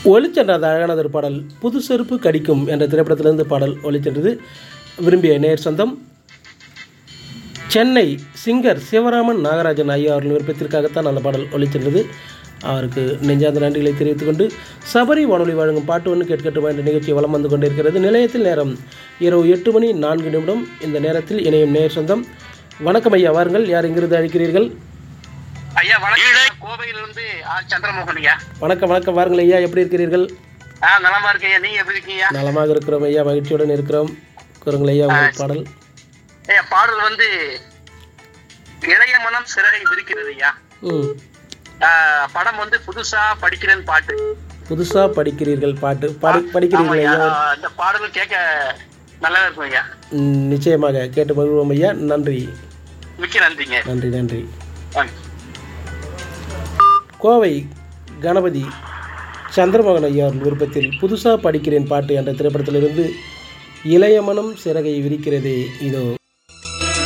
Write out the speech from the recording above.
ஒளிச்சென்ற அந்த அழகானது ஒரு பாடல் புது செருப்பு கடிக்கும் என்ற திரைப்படத்திலிருந்து பாடல் ஒளிச்சென்றது விரும்பிய நேர் சொந்தம் சென்னை சிங்கர் சிவராமன் நாகராஜன் ஐயா அவர்கள் விருப்பத்திற்காகத்தான் அந்த பாடல் ஒளிச்சென்றது அவருக்கு நெஞ்சார்ந்த நன்றிகளை தெரிவித்துக் கொண்டு சபரி வானொலி வழங்கும் பாட்டு ஒன்று கேட்கட்டுமா என்ற நிகழ்ச்சி வலம் வந்து கொண்டிருக்கிறது நிலையத்தில் நேரம் இரவு எட்டு மணி நான்கு நிமிடம் இந்த நேரத்தில் இணையும் நேர் சொந்தம் வணக்கம் ஐயா வாருங்கள் யார் எங்கிருந்து அழைக்கிறீர்கள் ஐயா வணக்கம் கோவையிலிருந்து ஆர் சந்திரமோகன் ஐயா வணக்கம் வணக்கம் வாருங்கள் ஐயா எப்படி இருக்கிறீர்கள் ஆ நலமா இருக்கேன் ஐயா நீங்க எப்படி இருக்கீங்க நலமாக இருக்கிறோம் ஐயா மகிழ்ச்சியுடன் இருக்கிறோம் கூறுங்கள் ஐயா உங்கள் பாடல் ஐயா பாடல் வந்து இளைய மனம் சிறகை விரிக்கிறது ஐயா ம் ஆ, படம் வந்து புதுசா படிக்கிறேன் பாட்டு புதுசாக படிக்கிறீர்கள் பாட்டு படி ஆமா படிக்கிறீர்கள் ஐயா ஐயா இந்த பாடல் கேட்க நல்லா இருக்கும் ஐயா ம், நிச்சயமாக கேட்டு மகிழ்வோம் ஐயா நன்றி மிக்க நன்றிங்க நன்றி நன்றி வாங்க. கோவை கணபதி சந்திரமோகன் ஐயா அவர்கள் விருப்பத்தில் புதுசாக படிக்கிறேன் பாட்டு என்ற திரைப்படத்திலிருந்து இளைய மனம் சிறகை விரிக்கிறதே இதோ